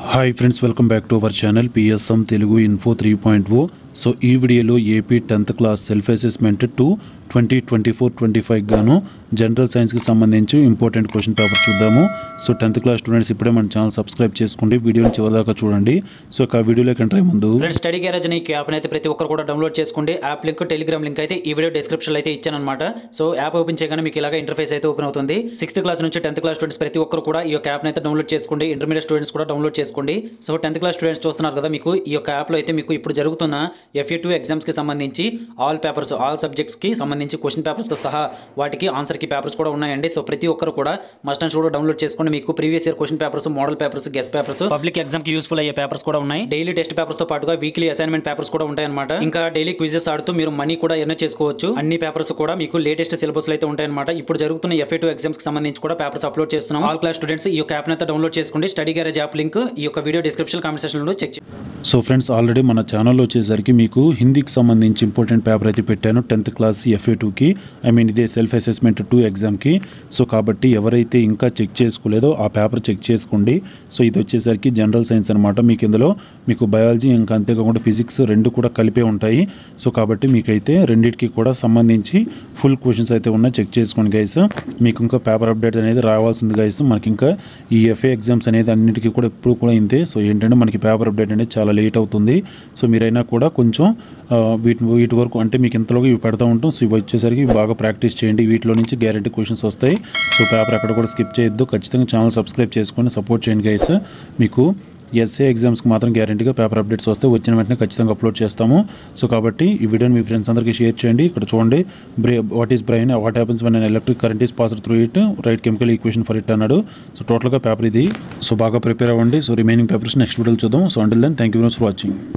hi friends welcome back to our channel PSM Telugu info three point oh so ఈ వీడియోలో AP tenth class self assessment to twenty twenty four twenty five గాను general సైన్స్కి సంబంధించి important question paper చూద్దాము so tenth class students ఇప్పుడే మన channel subscribe చేసుకోండి వీడియోని చివరిదాకా చూడండి సో ఇక ఆ వీడియోలోకి ఎంటర్ అయ్యే ముందు ఫ్రెండ్స్ స్టడీ గ్యారేజ్ అనే యాప్ అయితే ప్రతి ఒక్కరు కూడా డౌన్లోడ్ చేసుకోండి యాప్ లింక్ టెలిగ్రామ్ లింక్ అయితే ఈ వీడియో డిస్క్రిప్షన్ అయితే ఇచ్చాను అనమాట సో యాప్ ఓపెన్ చేయగానే మీకు ఇలాగ ఇంటర్ఫేస్ అయితే ఓపెన్ అవుతుంది సిక్స్త్ క్లాస్ నుంచి టెన్త్ క్లాస్ స్టూడెంట్స్ ప్రతి ఒక్కరు కూడా ఈ యొక్క యాప్ అయితే డౌన్లోడ్ చేసుకోండి ఇంటర్మీడియట్ స్టూడెంట్స్ కూడా డౌన్లోడ్ చేసుకోండి సో టెన్త్ క్లాస్ స్టూడెంట్స్ చూస్తున్నారు కదా మీకు ఈ యొక్క యాప్లో అయితే మీకు ఇప్పుడు జరుగుతున్న ఎఫ్ఏ టూ ఎగ్జామ్స్కి సంబంధించి ఆల్ పేపర్స్ ఆల్ సబ్జెక్ట్స్కి సంబంధించి క్వశ్చన్ పేపర్స్తో సహా వాటికి ఆన్సర్ కి పేపర్స్ కూడా ఉన్నాయండి సో ప్రతి ఒక్కరు కూడా మస్ట్ అండ్ షూడ్ డౌన్లోడ్ చేసుకోండి మీకు previous year question papers model papers guest papers public exam కి యూస్ఫుల్ అయ్యే పేపర్స్ కూడా ఉన్నాయి డైలీ టెస్ట్ పేపర్స్ తో పాటుగా వీక్లీ అసైన్మెంట్ పేపర్స్ కూడా ఉంటాయి అనమాట ఇంకా డైలీ క్విజెస్ ఆడుతూ మీరు మనీ కూడా ఎర్న్ చేసుకోవచ్చు అన్ని పేపర్స్ కూడా మీకు లేటెస్ట్ సిలబస్ అయితే ఉంటాయి అనమాట ఇప్పుడు జరుగుతున్న ఎఫ్ఏ టూ ఎగ్జామ్స్ కి సంబంధించి కూడా పేపర్స్ అప్లోడ్ చేస్తున్నాం ఆల్ క్లాస్ స్టూడెంట్స్ ఈ యొక్క యాప్ అయితే డౌన్లోడ్ చేసుకోండి స్టడీ గ్యారేజ్ యాప్ లింక్ ఈ యొక్క వీడియో డిస్క్రిప్షన్ కామెంట్ సెక్షన్ లో చెక్ చేయండి సో ఫ్రెండ్స్ ఆల్రెడీ మన ఛానల్లో వచ్చేసరికి మీకు హిందీకి సంబంధించి ఇంపార్టెంట్ పేపర్ అయితే పెట్టాను టెన్త్ క్లాస్ ఎఫ్ఏ టూకి ఐ మీన్ ఇదే సెల్ఫ్ అసెస్మెంట్ టూ ఎగ్జామ్కి సో కాబట్టి ఎవరైతే ఇంకా చెక్ చేసుకోలేదో ఆ పేపర్ చెక్ చేసుకోండి సో ఇది వచ్చేసరికి జనరల్ సైన్స్ అనమాట మీకు ఇందులో మీకు బయాలజీ ఇంకా అంతేకాకుండా ఫిజిక్స్ రెండు కూడా కలిపే ఉంటాయి సో కాబట్టి మీకైతే రెండింటికి కూడా సంబంధించి ఫుల్ క్వశ్చన్స్ అయితే ఉన్నాయి చెక్ చేసుకోండి గైస్ మీకు ఇంకా పేపర్ అప్డేట్ అనేది రావాల్సింది గైస్ మనకి ఇంకా ఈ ఎఫ్ఏ ఎగ్జామ్స్ అనేది అన్నిటికీ కూడా ఎప్పుడు కూడా ఇంతే సో ఏంటంటే మనకి పేపర్ అప్డేట్ అనేది చాలా లేట్ అవుతుంది సో మీరైనా కూడా కొంచెం ఆ, వీటి వీటి వరకు అంటే మీకు ఇంతలోకి ఇవి పెడతా ఉంటాం సో ఇవి వచ్చేసరికి బాగా ప్రాక్టీస్ చేయండి వీటిలో నుంచి గ్యారెంటీ క్వశ్చన్స్ వస్తాయి సో పేపర్ ఎక్కడ కూడా స్కిప్ చేయొద్దు ఖచ్చితంగా ఛానల్ సబ్స్క్రైబ్ చేసుకొని సపోర్ట్ చేయండి గైస్ మీకు ఎస్ఏ ఎగ్జామ్స్కి మాత్రం గ్యారెంటీగా పేపర్ అప్డేట్స్ వస్తే వచ్చిన వెంటనే ఖచ్చితంగా అప్లోడ్ చేస్తాము సో కాబట్టి ఈ వీడియోని మీ ఫ్రెండ్స్ అందరికీ షేర్ చేయండి ఇక్కడ చూడండి బ్రే what is brain what happens when electric current is pass through it right chemical equation for it అన్నాడు సో టోటల్గా పేపర్ ఇది సో బాగా ప్రిపేర్ అవ్వండి సో రిమైనింగ్ పేపర్స్ నెక్స్ట్ వీడియోలో చూద్దాం so until then thank you very much for watching